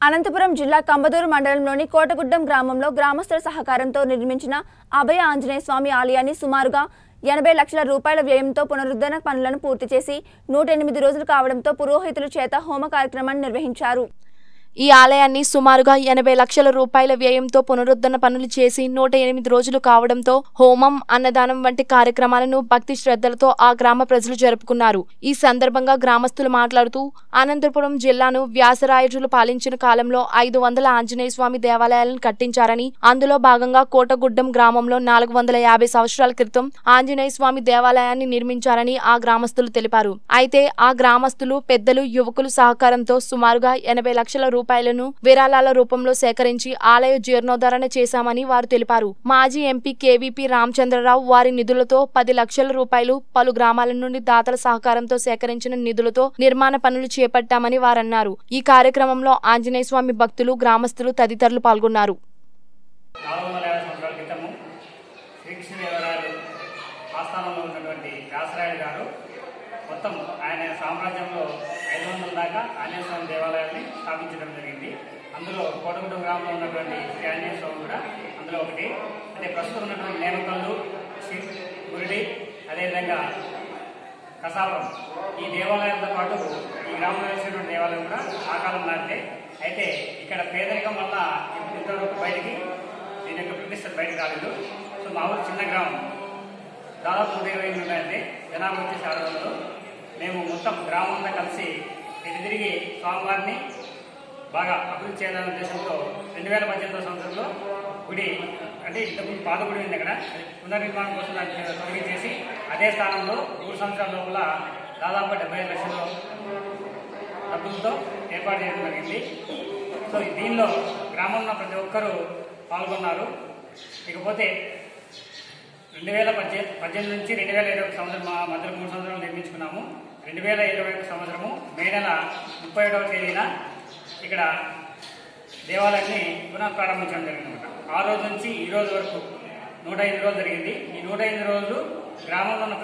అనంతపురం జిల్లా కంబదూరు మండలంలోని కోటగుడ్డం గ్రామంలో గ్రామస్తుల సహకారంతో నిర్మించిన అభయ ఆంజనేయ స్వామి ఆలయాన్ని సుమారుగా ఎనభై లక్షల రూపాయల వ్యయంతో పునరుద్ధరణ పనులను పూర్తి చేసి నూట ఎనిమిది రోజులు కావడంతో పురోహితుల చేత హోమ కార్యక్రమాన్ని నిర్వహించారు ఈ ఆలయాన్ని సుమారుగా ఎనభై లక్షల రూపాయల వ్యయంతో పునరుద్ధరణ పనులు చేసి నూట ఎనిమిది రోజులు కావడంతో హోమం అన్నదానం వంటి కార్యక్రమాలను భక్తి శ్రద్ధలతో ఆ గ్రామ ప్రజలు జరుపుకున్నారు ఈ సందర్భంగా గ్రామస్తులు మాట్లాడుతూ అనంతపురం జిల్లాను వ్యాసరాయజులు పాలించిన కాలంలో ఐదు వందల ఆంజనేయ స్వామి దేవాలయాలను కట్టించారని అందులో భాగంగా కోటగుడ్డం గ్రామంలో నాలుగు వందల యాభై సంవత్సరాల క్రితం ఆంజనేయ స్వామి దేవాలయాన్ని నిర్మించారని ఆ గ్రామస్తులు తెలిపారు అయితే ఆ గ్రామస్తులు పెద్దలు యువకులు సహకారంతో సుమారుగా ఎనభై లక్షల రూపాయలను విరాళాల రూపంలో సేకరించి ఆలయ జీర్ణోద్ధరణ చేశామని వారు తెలిపారు మాజీ ఎంపీ కేవీపీ రామచంద్రరావు వారి నిధులతో పది లక్షల రూపాయలు పలు గ్రామాల నుండి దాతల సహకారంతో సేకరించిన నిధులతో నిర్మాణ పనులు చేపట్టామని వారన్నారు ఈ కార్యక్రమంలో ఆంజనేయ స్వామి భక్తులు గ్రామస్తులు తదితరులు పాల్గొన్నారు నాలుగు వందల యాభై సంవత్సరాల క్రితము శ్రీకృష్ణదేవరాయలు ఆస్థానంలో ఉన్నటువంటి వ్యాసరాయలు గారు మొత్తం ఆయన సామ్రాజ్యంలో ఐదు వందల దాకా ఆంజనేయ స్వామి దేవాలయాన్ని స్థాపించడం జరిగింది అందులో కోటగుడ్డ గ్రామంలో ఉన్నటువంటి శ్రీ ఆంజనేయ స్వామి కూడా అందులో ఒకటి అంటే ప్రస్తుతం ఉన్నటువంటి నేమకల్లు శ్రీ గురిడి అదేవిధంగా కసాపురం ఈ దేవాలయంతో పాటు ఈ గ్రామంలో వేసినటువంటి దేవాలయం కూడా ఆ కాలం నాటితే అయితే ఇక్కడ పేదరికం వల్ల ఇంతవరకు బయటికి దీని యొక్క ప్రతిష్ట బయటకు రాలేదు సో మా ఊరు చిన్న గ్రామం దాదాపు నూట ఇరవై ఎనిమిది ఉన్నాయంటే జనాభా వచ్చేసి ఆరు వందలు మేము మొత్తం గ్రామం అంతా కలిసి ఇటు తిరిగి స్వామివారిని బాగా అభివృద్ధి చేయాలనే ఉద్దేశంతో రెండు వేల పద్దెనిమిదో సంవత్సరంలో గుడి అంటే ఇంతకుముందు పాత గుడి ఉంది అక్కడ అది పునర్నిర్మాణం కోసం దాన్ని తొలగించేసి అదే స్థానంలో మూడు సంవత్సరాల లోపల దాదాపు డెబ్బై ఐదు లక్షల డబ్బులతో ఏర్పాటు చేయడం జరిగింది సో దీనిలో గ్రామంలో ప్రతి ఒక్కరూ పాల్గొన్నారు ఇకపోతే రెండు వేల పద్దెనిమిది పద్దెనిమిది నుంచి రెండు వేల ఇరవై ఒక సంవత్సరం మా మధ్యలో మూడు సంవత్సరాలు నిర్మించుకున్నాము రెండు వేల ఇరవై ఒక సంవత్సరము మే నెల ముప్పై ఒకటవ తేదీన ఇక్కడ దేవాలయాన్ని పునః ప్రారంభించడం జరిగిందన్నమాట ఆ రోజు నుంచి ఈ రోజు వరకు నూట ఎనిమిది రోజులు జరిగింది ఈ నూట ఎనిమిది రోజులు గ్రామంలో ఉన్న